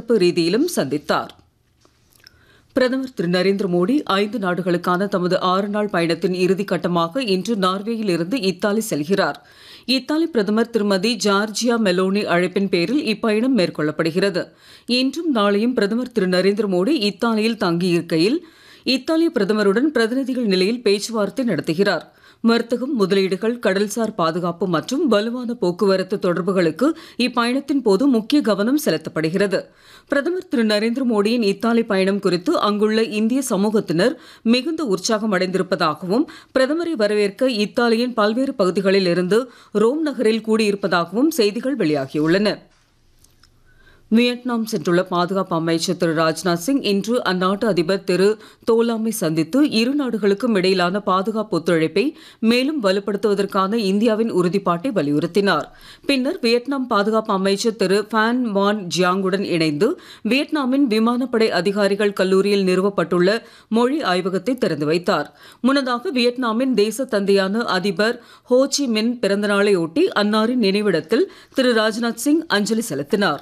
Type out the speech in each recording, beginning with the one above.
இருதரப்பு ரீதியிலும் சந்தித்தார் பிரதமர் திரு நரேந்திர மோடி ஐந்து நாடுகளுக்கான தமது ஆறு நாள் பயணத்தின் இறுதிக் கட்டமாக இன்று நார்வேயில் இருந்து இத்தாலி செல்கிறார் இத்தாலி பிரதமர் திருமதி ஜார்ஜியா மெலோனி அழைப்பின் பேரில் இப்பயணம் மேற்கொள்ளப்படுகிறது இன்றும் நாளையும் பிரதமர் திரு நரேந்திர மோடி இத்தாலியில் தங்கியிருக்கையில் இத்தாலிய பிரதமருடன் பிரதிநிதிகள் நிலையில் பேச்சுவார்த்தை நடத்துகிறார் வர்த்தகம் முதலீடுகள் கடல்சார் பாதுகாப்பு மற்றும் வலுவான போக்குவரத்து தொடர்புகளுக்கு இப்பயணத்தின் போது முக்கிய கவனம் செலுத்தப்படுகிறது பிரதமர் திரு நரேந்திர மோடியின் இத்தாலி பயணம் குறித்து அங்குள்ள இந்திய சமூகத்தினர் மிகுந்த உற்சாகம் அடைந்திருப்பதாகவும் பிரதமரை வரவேற்க இத்தாலியின் பல்வேறு பகுதிகளில் இருந்து ரோம் நகரில் கூடியிருப்பதாகவும் செய்திகள் வெளியாகியுள்ளன வியட்நாம் சென்றுள்ள பாதுகாப்பு அமைச்சர் திரு ராஜ்நாத் சிங் இன்று அந்நாட்டு அதிபர் திரு தோலாமை சந்தித்து இரு நாடுகளுக்கும் இடையிலான பாதுகாப்பு ஒத்துழைப்பை மேலும் வலுப்படுத்துவதற்கான இந்தியாவின் உறுதிப்பாட்டை வலியுறுத்தினார் பின்னர் வியட்நாம் பாதுகாப்பு அமைச்சர் திரு ஃபேன் வான் ஜியாங்குடன் இணைந்து வியட்நாமின் விமானப்படை அதிகாரிகள் கல்லூரியில் நிறுவப்பட்டுள்ள மொழி ஆய்வகத்தை திறந்து வைத்தார் முன்னதாக வியட்நாமின் தேச தந்தையான அதிபர் ஹோ சி மின் பிறந்தநாளையொட்டி அன்னாரின் நினைவிடத்தில் திரு ராஜ்நாத் சிங் அஞ்சலி செலுத்தினார்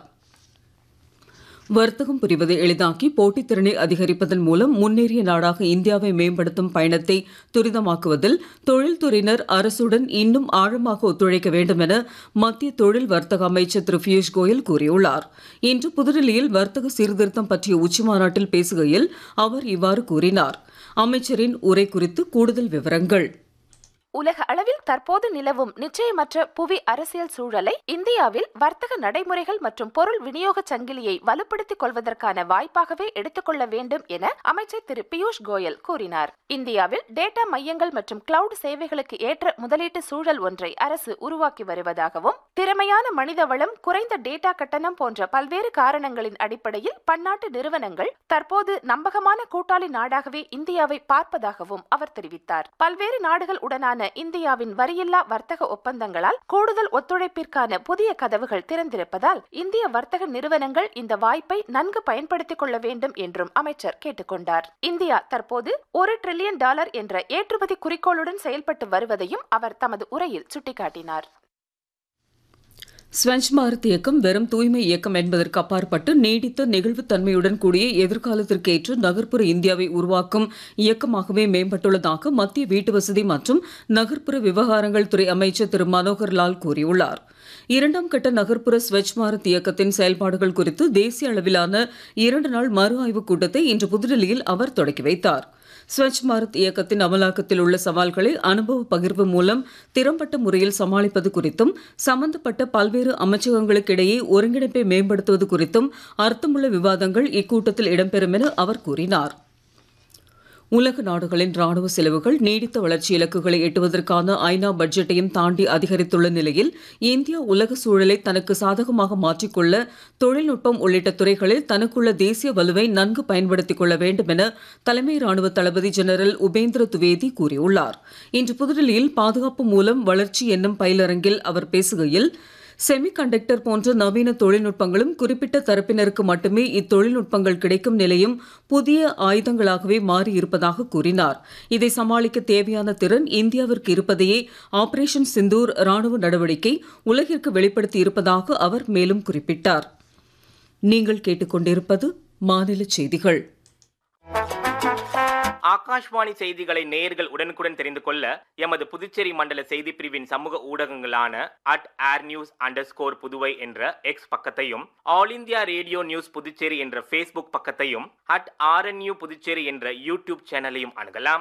வர்த்தகம் புரிவதை எளிதாக்கி போட்டித்திறனை அதிகரிப்பதன் மூலம் முன்னேறிய நாடாக இந்தியாவை மேம்படுத்தும் பயணத்தை துரிதமாக்குவதில் தொழில்துறையினர் அரசுடன் இன்னும் ஆழமாக ஒத்துழைக்க வேண்டும் என மத்திய தொழில் வர்த்தக அமைச்சர் திரு பியூஷ் கோயல் கூறியுள்ளார் இன்று புதுடில்லியில் வர்த்தக சீர்திருத்தம் பற்றிய உச்சிமாநாட்டில் பேசுகையில் அவர் இவ்வாறு கூறினார் அமைச்சரின் உரை குறித்து கூடுதல் விவரங்கள் உலக அளவில் தற்போது நிலவும் நிச்சயமற்ற புவி அரசியல் சூழலை இந்தியாவில் வர்த்தக நடைமுறைகள் மற்றும் பொருள் விநியோக சங்கிலியை வலுப்படுத்திக் கொள்வதற்கான வாய்ப்பாகவே எடுத்துக்கொள்ள வேண்டும் என அமைச்சர் திரு பியூஷ் கோயல் கூறினார் இந்தியாவில் டேட்டா மையங்கள் மற்றும் கிளவுட் சேவைகளுக்கு ஏற்ற முதலீட்டு சூழல் ஒன்றை அரசு உருவாக்கி வருவதாகவும் திறமையான மனித வளம் குறைந்த டேட்டா கட்டணம் போன்ற பல்வேறு காரணங்களின் அடிப்படையில் பன்னாட்டு நிறுவனங்கள் தற்போது நம்பகமான கூட்டாளி நாடாகவே இந்தியாவை பார்ப்பதாகவும் அவர் தெரிவித்தார் பல்வேறு நாடுகள் உடனான இந்தியாவின் வரியில்லா வர்த்தக ஒப்பந்தங்களால் கூடுதல் ஒத்துழைப்பிற்கான புதிய கதவுகள் திறந்திருப்பதால் இந்திய வர்த்தக நிறுவனங்கள் இந்த வாய்ப்பை நன்கு பயன்படுத்திக் கொள்ள வேண்டும் என்றும் அமைச்சர் கேட்டுக்கொண்டார் இந்தியா தற்போது ஒரு டிரில்லியன் டாலர் என்ற ஏற்றுமதி குறிக்கோளுடன் செயல்பட்டு வருவதையும் அவர் தமது உரையில் சுட்டிக்காட்டினார் ஸ்வச் பாரத் இயக்கம் வெறும் தூய்மை இயக்கம் என்பதற்கு அப்பாற்பட்டு நீடித்த நெகிழ்வுத்தன்மையுடன் கூடிய எதிர்காலத்திற்கேற்ற நகர்ப்புற இந்தியாவை உருவாக்கும் இயக்கமாகவே மேம்பட்டுள்ளதாக மத்திய வீட்டுவசதி மற்றும் நகர்ப்புற விவகாரங்கள் துறை அமைச்சர் திரு மனோகர் லால் கூறியுள்ளார் இரண்டாம் கட்ட நகர்ப்புற ஸ்வச் பாரத் இயக்கத்தின் செயல்பாடுகள் குறித்து தேசிய அளவிலான இரண்டு நாள் மறு ஆய்வுக் கூட்டத்தை இன்று புதுடெல்லியில் அவர் தொடக்கி வைத்தார் ஸ்வச் பாரத் இயக்கத்தின் அமலாக்கத்தில் உள்ள சவால்களை அனுபவ பகிர்வு மூலம் திறம்பட்ட முறையில் சமாளிப்பது குறித்தும் சம்பந்தப்பட்ட பல்வேறு அமைச்சகங்களுக்கிடையே ஒருங்கிணைப்பை மேம்படுத்துவது குறித்தும் அர்த்தமுள்ள விவாதங்கள் இக்கூட்டத்தில் இடம்பெறும் என அவர் கூறினார் உலக நாடுகளின் ராணுவ செலவுகள் நீடித்த வளர்ச்சி இலக்குகளை எட்டுவதற்கான ஐநா பட்ஜெட்டையும் தாண்டி அதிகரித்துள்ள நிலையில் இந்தியா உலக சூழலை தனக்கு சாதகமாக மாற்றிக்கொள்ள தொழில்நுட்பம் உள்ளிட்ட துறைகளில் தனக்குள்ள தேசிய வலுவை நன்கு பயன்படுத்திக் கொள்ள வேண்டும் என தலைமை ராணுவ தளபதி ஜெனரல் உபேந்திர துவேதி கூறியுள்ளார் இன்று புதுடில்லியில் பாதுகாப்பு மூலம் வளர்ச்சி என்னும் பயிலரங்கில் அவர் பேசுகையில் செமி கண்டக்டர் போன்ற நவீன தொழில்நுட்பங்களும் குறிப்பிட்ட தரப்பினருக்கு மட்டுமே இத்தொழில்நுட்பங்கள் கிடைக்கும் நிலையும் புதிய ஆயுதங்களாகவே மாறி இருப்பதாக கூறினார் இதை சமாளிக்க தேவையான திறன் இந்தியாவிற்கு இருப்பதையே ஆபரேஷன் சிந்தூர் ராணுவ நடவடிக்கை உலகிற்கு வெளிப்படுத்தி இருப்பதாக அவர் மேலும் குறிப்பிட்டார் நீங்கள் கேட்டுக்கொண்டிருப்பது மாநில செய்திகள் ஆகாஷ்வாணி செய்திகளை நேயர்கள் உடனுக்குடன் தெரிந்து கொள்ள எமது புதுச்சேரி மண்டல செய்தி பிரிவின் சமூக ஊடகங்களான at air news underscore Puduvai என்ற எக்ஸ் பக்கத்தையும் All India Radio News Puducherry என்ற ஃபேஸ்புக் பக்கத்தையும் அட் ஆர்என்யூ புதுச்சேரி என்ற யூடியூப் சேனலையும் அணுகலாம்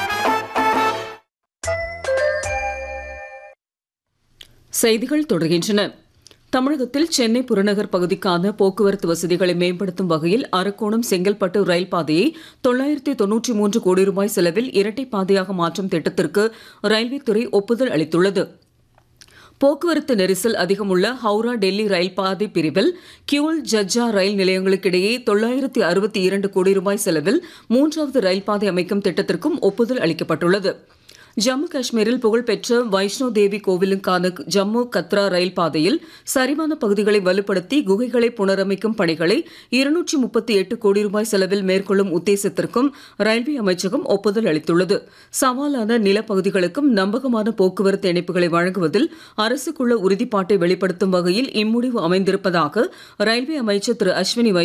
செய்திகள் தொடர்கின்றன தமிழகத்தில் சென்னை புறநகர் பகுதிக்கான போக்குவரத்து வசதிகளை மேம்படுத்தும் வகையில் அரக்கோணம் செங்கல்பட்டு ரயில் பாதையை தொள்ளாயிரத்தி தொன்னூற்றி மூன்று கோடி ரூபாய் செலவில் இரட்டை பாதையாக மாற்றும் திட்டத்திற்கு ரயில்வே துறை ஒப்புதல் அளித்துள்ளது போக்குவரத்து நெரிசல் அதிகமுள்ள ஹவுரா டெல்லி ரயில் பாதை பிரிவில் கியூல் ஜஜ்ஜா ரயில் நிலையங்களுக்கிடையே தொள்ளாயிரத்தி அறுபத்தி இரண்டு கோடி ரூபாய் செலவில் மூன்றாவது ரயில் பாதை அமைக்கும் திட்டத்திற்கும் ஒப்புதல் அளிக்கப்பட்டுள்ளது ஜம்மு காஷ்மீரில் புகழ்பெற்ற வைஷ்ணோ தேவி கோவிலுக்கான ஜம்மு கத்ரா ரயில் பாதையில் சரிவான பகுதிகளை வலுப்படுத்தி குகைகளை புனரமைக்கும் பணிகளை இருநூற்றி முப்பத்தி எட்டு கோடி ரூபாய் செலவில் மேற்கொள்ளும் உத்தேசத்திற்கும் ரயில்வே அமைச்சகம் ஒப்புதல் அளித்துள்ளது சவாலான நிலப்பகுதிகளுக்கும் நம்பகமான போக்குவரத்து இணைப்புகளை வழங்குவதில் அரசுக்குள்ள உறுதிப்பாட்டை வெளிப்படுத்தும் வகையில் இம்முடிவு அமைந்திருப்பதாக ரயில்வே அமைச்சர் திரு அஸ்வினி